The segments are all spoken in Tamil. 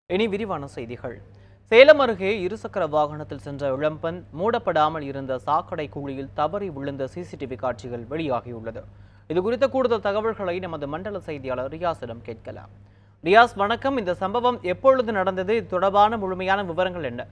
இனி விரிவான செய்திகள் சேலம் அருகே இருசக்கர வாகனத்தில் சென்ற இளம்பெண் மூடப்படாமல் இருந்த சாக்கடை குழியில் தவறி விழுந்த சிசிடிவி காட்சிகள் வெளியாகியுள்ளது இது குறித்த கூடுதல் தகவல்களை நமது மண்டல செய்தியாளர் ரியாஸிடம் கேட்கலாம் ரியாஸ் வணக்கம் இந்த சம்பவம் எப்பொழுது நடந்தது இது தொடர்பான முழுமையான விவரங்கள் என்ன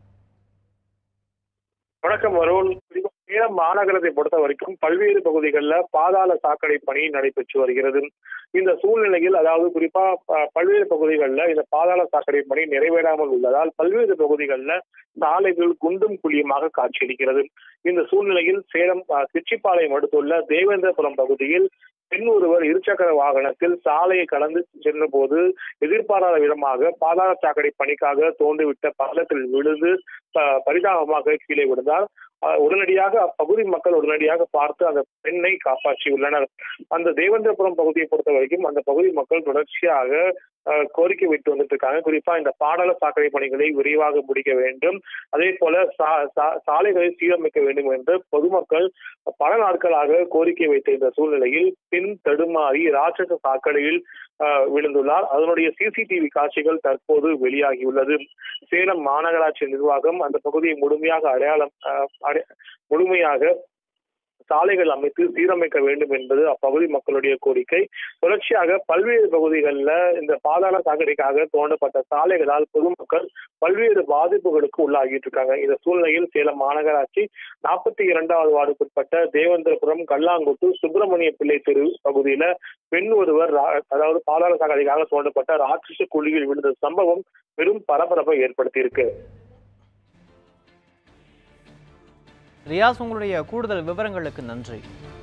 வணக்கம் வருண் குறிப்பா சேலம் மாநகரத்தை பொறுத்த வரைக்கும் பல்வேறு பகுதிகளில் பாதாள சாக்கடை பணி நடைபெற்று வருகிறது இந்த சூழ்நிலையில் அதாவது குறிப்பா ப- பல்வேறு பகுதிகளில் இந்த பாதாள சாக்கடை பணி நிறைவேறாமல் உள்ளதால் பல்வேறு பகுதிகளில் சாலைகள் குண்டும் குழியுமாக காட்சியளிக்கிறது இந்த சூழ்நிலையில் சேலம் அஹ், திருச்சிப்பாளையம் அடுத்துள்ள தேவேந்திரபுரம் பகுதியில் பெண் ஒருவர் இருசக்கர வாகனத்தில் சாலையை கடந்து சென்றபோது எதிர்பாராத விதமாக பாதாள சாக்கடை பணிக்காக தோண்டிவிட்ட பள்ளத்தில் விழுந்து ப- பரிதாபமாக கீழே விழுந்தார் அஹ் உடனடியாக அப்பகுதி மக்கள் உடனடியாக பார்த்து அந்த பெண்ணை காப்பாற்றியுள்ளனர் அந்த தேவேந்திரபுரம் பகுதியை பொறுத்த வரைக்கும் அந்த பகுதி மக்கள் தொடர்ச்சியாக அஹ், கோரிக்கை விட்டு வந்துட்டு இருக்காங்க குறிப்பா இந்த பாதாள சாக்கடை பணிகளை விரைவாக முடிக்க வேண்டும் அதே போல சா- சா- சாலைகளை சீரமைக்க வேண்டும் என்று பொதுமக்கள் பல நாட்களாக கோரிக்கை வைத்த இந்த சூழ்நிலையில் பின் தடுமாறி ராட்சச சாக்கடையில் அஹ், விழுந்துள்ளார் அதனுடைய சிசிடிவி காட்சிகள் தற்போது வெளியாகியுள்ளது சேலம் மாநகராட்சி நிர்வாகம் அந்த பகுதியை முழுமையாக அடையாளம் அஹ், அடை- முழுமையாக சாலைகள் அமைத்து சீரமைக்க வேண்டும் என்பது அப்பகுதி மக்களுடைய கோரிக்கை தொடர்ச்சியாக பல்வேறு பகுதிகளில் இந்த பாதாள சாக்கடைக்காக தோண்டப்பட்ட சாலைகளால் பொதுமக்கள் பல்வேறு பாதிப்புகளுக்கு உள்ளாகிட்டு இருக்காங்க இந்த சூழ்நிலையில் சேலம் மாநகராட்சி நாற்பத்தி இரண்டாவது வார்டுக்குட்பட்ட தேவேந்திரபுரம் கல்லாங்குட்டு சுப்பிரமணிய பிள்ளை தெரு பகுதியில பெண் ஒருவர் ரா- அதாவது பாதாள சாக்கடைக்காக தோண்டப்பட்ட ராட்சச குழியில் விழுந்த சம்பவம் பெரும் பரபரப்பை ஏற்படுத்தியிருக்கு ரியாஸ் உங்களுடைய கூடுதல் விவரங்களுக்கு நன்றி